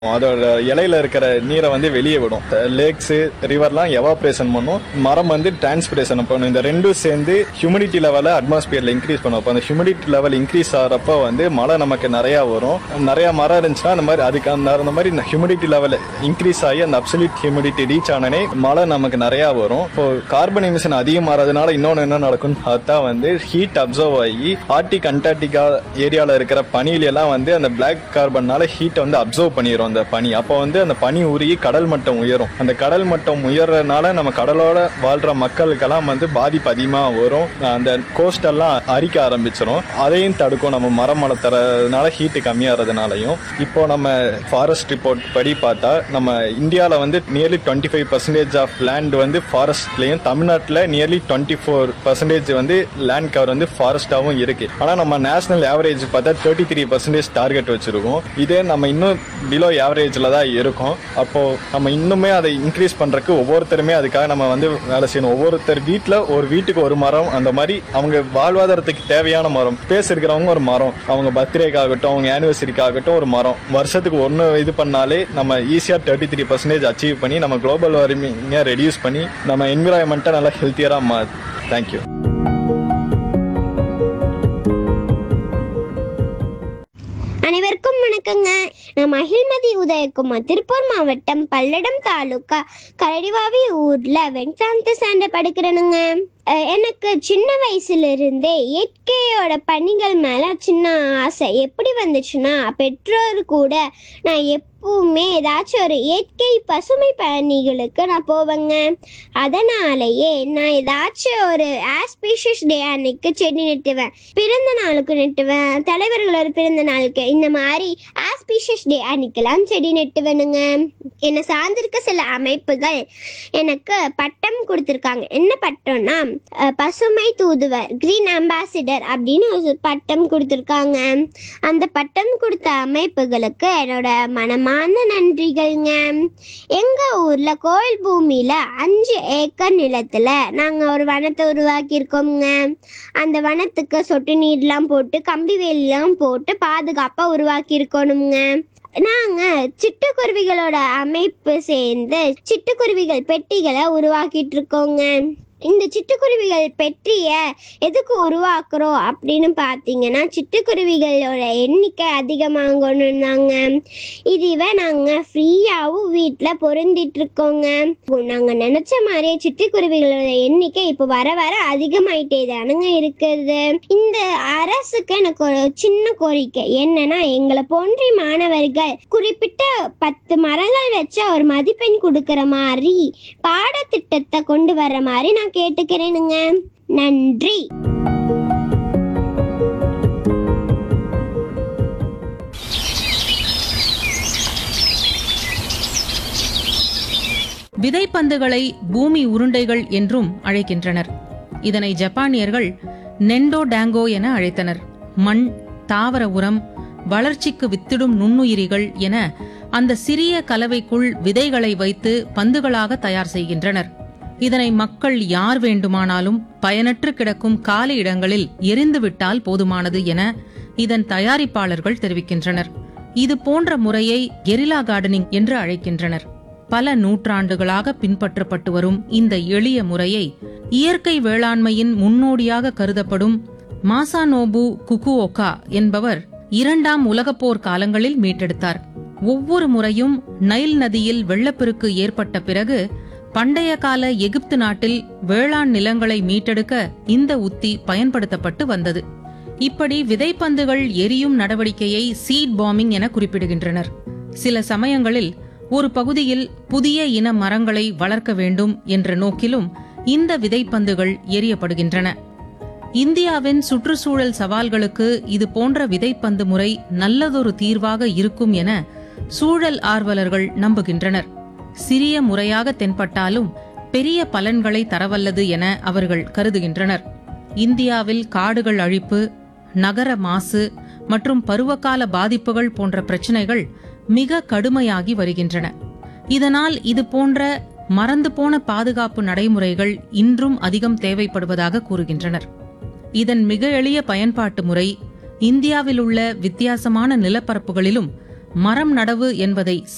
அதோட இலையில இருக்கிற நீரை வந்து வெளியே விடும் லேக்ஸ் ரிவர்லாம் எவாப்ரேஷன் பண்ணும் மரம் வந்து டிரான்ஸ்பிரேஷன் பண்ணும் இந்த ரெண்டும் சேர்ந்து ஹியூமிடிட்டி லெவலை அட்மாஸ்பியர்ல இன்க்ரீஸ் பண்ணும் அப்போ அந்த ஹியூமிடிட்டி லெவல் இன்க்ரீஸ் ஆகிறப்ப வந்து மழை நமக்கு நிறைய வரும் நிறைய மரம் இருந்துச்சுன்னா அந்த மாதிரி அதுக்கு அந்த அந்த மாதிரி ஹியூமிடிட்டி லெவல் இன்க்ரீஸ் ஆகி அந்த அப்சல்யூட் ஹியூமிடிட்டி ரீச் ஆனனே மழை நமக்கு நிறைய வரும் இப்போ கார்பன் எமிஷன் அதிகமாகிறதுனால இன்னொன்று என்ன நடக்கும்னு பார்த்தா வந்து ஹீட் அப்சர்வ் ஆகி ஆர்டிக் அண்டார்டிகா ஏரியாவில் இருக்கிற பனியில எல்லாம் வந்து அந்த பிளாக் கார்பன்னால ஹீட்டை வந்து அப்சர்வ் பண்ணிடும் அந்த பனி அப்போ வந்து அந்த பனி உருகி கடல் மட்டம் உயரும் அந்த கடல் மட்டம் உயர்றதுனால நம்ம கடலோட வாழ்ற மக்களுக்கெல்லாம் வந்து பாதிப்பு அதிகமாக வரும் அந்த கோஸ்ட் எல்லாம் அரிக்க ஆரம்பிச்சிடும் அதையும் தடுக்கும் நம்ம மரம் வளர்த்துறதுனால ஹீட்டு கம்மியாகிறதுனாலையும் இப்போ நம்ம ஃபாரஸ்ட் ரிப்போர்ட் படி பார்த்தா நம்ம இந்தியாவில் வந்து nearly twenty five percentage of land வந்து ஃபாரஸ்ட்லேயும் தமிழ்நாட்டில் நியர்லி டுவெண்ட்டி ஃபோர் பர்சன்டேஜ் வந்து லேண்ட் கவர் வந்து ஃபாரஸ்டாகவும் இருக்கு ஆனால் நம்ம நேஷனல் ஆவரேஜ் பார்த்தா தேர்ட்டி த்ரீ பர்சன்டேஜ் டார்கெட் வச்சிருக்கோம் இதே நம்ம இன்னும் பிலோ ஆவரேஜில் தான் இருக்கோம் அப்போ நம்ம இன்னுமே அதை இன்க்ரீஸ் பண்றதுக்கு ஒவ்வொருத்தருமே அதுக்காக நம்ம வந்து வேலை செய்யணும் ஒவ்வொருத்தர் வீட்டில் ஒரு வீட்டுக்கு ஒரு மரம் அந்த மாதிரி அவங்க வாழ்வாதாரத்துக்கு தேவையான மரம் பேஸ் இருக்கிறவங்க ஒரு மரம் அவங்க பர்த்டேக்காகட்டும் அவங்க ஆனிவர்சரிக்காகட்டும் ஒரு மரம் வருஷத்துக்கு ஒன்று இது பண்ணாலே நம்ம ஈஸியாக தேர்ட்டி த்ரீ பர்சன்டேஜ் அச்சீவ் பண்ணி நம்ம குளோபல் வார்மிங்கை ரெடியூஸ் பண்ணி நம்ம என்விரான்மெண்ட்டை நல்லா ஹெல்த்தியராக மா தேங்க்யூ அனைவருக்கும் வணக்கங்க நான் மகிழ்மதி உதயகுமார் திருப்பூர் மாவட்டம் பல்லடம் தாலுகா கரடிவாவி ஊர்ல வெண்காந்த சாண்ட படுக்கிறேனுங்க அஹ் எனக்கு சின்ன வயசுல இருந்தே இயற்கையோட பணிகள் மேல சின்ன ஆசை எப்படி வந்துச்சுன்னா பெற்றோர் கூட நான் எப்பவுமே ஏதாச்சும் ஒரு இயற்கை பசுமை பணிகளுக்கு நான் போவேங்க அதனாலேயே நான் ஏதாச்சும் ஒரு ஆஸ்பீஷியஸ் டே அன்னைக்கு செடி நட்டுவேன் பிறந்த நாளுக்கு நட்டுவேன் தலைவர்களோட பிறந்த நாளுக்கு இந்த மாதிரி ஆஸ்பீஷியஸ் டே அன்னைக்கெல்லாம் செடி நட்டுவேனுங்க என்னை சார்ந்திருக்க சில அமைப்புகள் எனக்கு பட்டம் கொடுத்துருக்காங்க என்ன பட்டம்னா அஹ், பசுமை தூதுவர் கிரீன் அம்பாசிடர் அப்படின்னு ஒரு பட்டம் கொடுத்துருக்காங்க அந்த பட்டம் கொடுத்த அமைப்புகளுக்கு என்னோட மனமான நன்றிகள்ங்க எங்க ஊர்ல கோயில் பூமியில அஞ்சு ஏக்கர் நிலத்துல நாங்க ஒரு வனத்தை உருவாக்கி இருக்கோம்ங்க அந்த வனத்துக்கு சொட்டு நீர்லாம் போட்டு கம்பி வேலிலாம் போட்டு பாதுகாப்பா உருவாக்கி இருக்கணுங்க நாங்க சிட்டுக்குருவிகளோட அமைப்பு சேர்ந்து சிட்டுக்குருவிகள் பெட்டிகளை உருவாக்கிட்டு இருக்கோங்க இந்த சிட்டுக்குருவிகள் பெட்டிய எதுக்கு உருவாக்குறோம் அப்படின்னு பார்த்தீங்கன்னா சிட்டுக்குருவிகளோட எண்ணிக்கை அதிகமாகணும் தாங்க இதுவே நாங்கள் ஃப்ரீயாகவும் வீட்டில் பொருந்திட்டு இருக்கோங்க நாங்கள் நினச்ச மாதிரியே சிட்டுக்குருவிகளோட எண்ணிக்கை இப்போ வர வர அதிகமாயிட்டே தானுங்க இருக்குது இந்த அரசுக்கு எனக்கு ஒரு சின்ன கோரிக்கை என்னன்னா எங்களை போன்ற மாணவர்கள் குறிப்பிட்ட பத்து மரங்கள் வச்சா ஒரு மதிப்பெண் கொடுக்கிற மாதிரி பாடத்திட்டத்தை கொண்டு வர்ற மாதிரி நான் கேட்டுக்கிறேனுங்க நன்றி விதைப்பந்துகளை பூமி உருண்டைகள் என்றும் அழைக்கின்றனர் இதனை ஜப்பானியர்கள் நெண்டோ டேங்கோ என அழைத்தனர் மண் தாவர உரம் வளர்ச்சிக்கு வித்திடும் நுண்ணுயிரிகள் என அந்த சிறிய கலவைக்குள் விதைகளை வைத்து பந்துகளாக தயார் செய்கின்றனர் இதனை மக்கள் யார் வேண்டுமானாலும் பயனற்று கிடக்கும் காலி இடங்களில் எரிந்துவிட்டால் போதுமானது என இதன் தயாரிப்பாளர்கள் தெரிவிக்கின்றனர் இது போன்ற முறையை கெரிலா கார்டனிங் என்று அழைக்கின்றனர் பல நூற்றாண்டுகளாக பின்பற்றப்பட்டு வரும் இந்த எளிய முறையை இயற்கை வேளாண்மையின் முன்னோடியாக கருதப்படும் மாசானோபு குகுஓகா என்பவர் இரண்டாம் உலகப் போர் காலங்களில் மீட்டெடுத்தார் ஒவ்வொரு முறையும் நைல் நதியில் வெள்ளப்பெருக்கு ஏற்பட்ட பிறகு பண்டைய கால எகிப்து நாட்டில் வேளாண் நிலங்களை மீட்டெடுக்க இந்த உத்தி பயன்படுத்தப்பட்டு வந்தது இப்படி விதைப்பந்துகள் எரியும் நடவடிக்கையை சீட் பாம்பிங் என குறிப்பிடுகின்றனர் சில சமயங்களில் ஒரு பகுதியில் புதிய இன மரங்களை வளர்க்க வேண்டும் என்ற நோக்கிலும் இந்த விதைப்பந்துகள் எரியப்படுகின்றன இந்தியாவின் சுற்றுச்சூழல் சவால்களுக்கு இது போன்ற விதைப்பந்து முறை நல்லதொரு தீர்வாக இருக்கும் என சூழல் ஆர்வலர்கள் நம்புகின்றனர் சிறிய முறையாக தென்பட்டாலும் பெரிய பலன்களை தரவல்லது என அவர்கள் கருதுகின்றனர் இந்தியாவில் காடுகள் அழிப்பு நகர மாசு மற்றும் பருவகால பாதிப்புகள் போன்ற பிரச்சனைகள் மிக கடுமையாகி வருகின்றன இதனால் இது போன்ற மறந்து போன பாதுகாப்பு நடைமுறைகள் இன்றும் அதிகம் தேவைப்படுவதாக கூறுகின்றனர் இதன் மிக எளிய பயன்பாட்டு முறை இந்தியாவில் உள்ள வித்தியாசமான நிலப்பரப்புகளிலும் மரம் நடவு என்பதை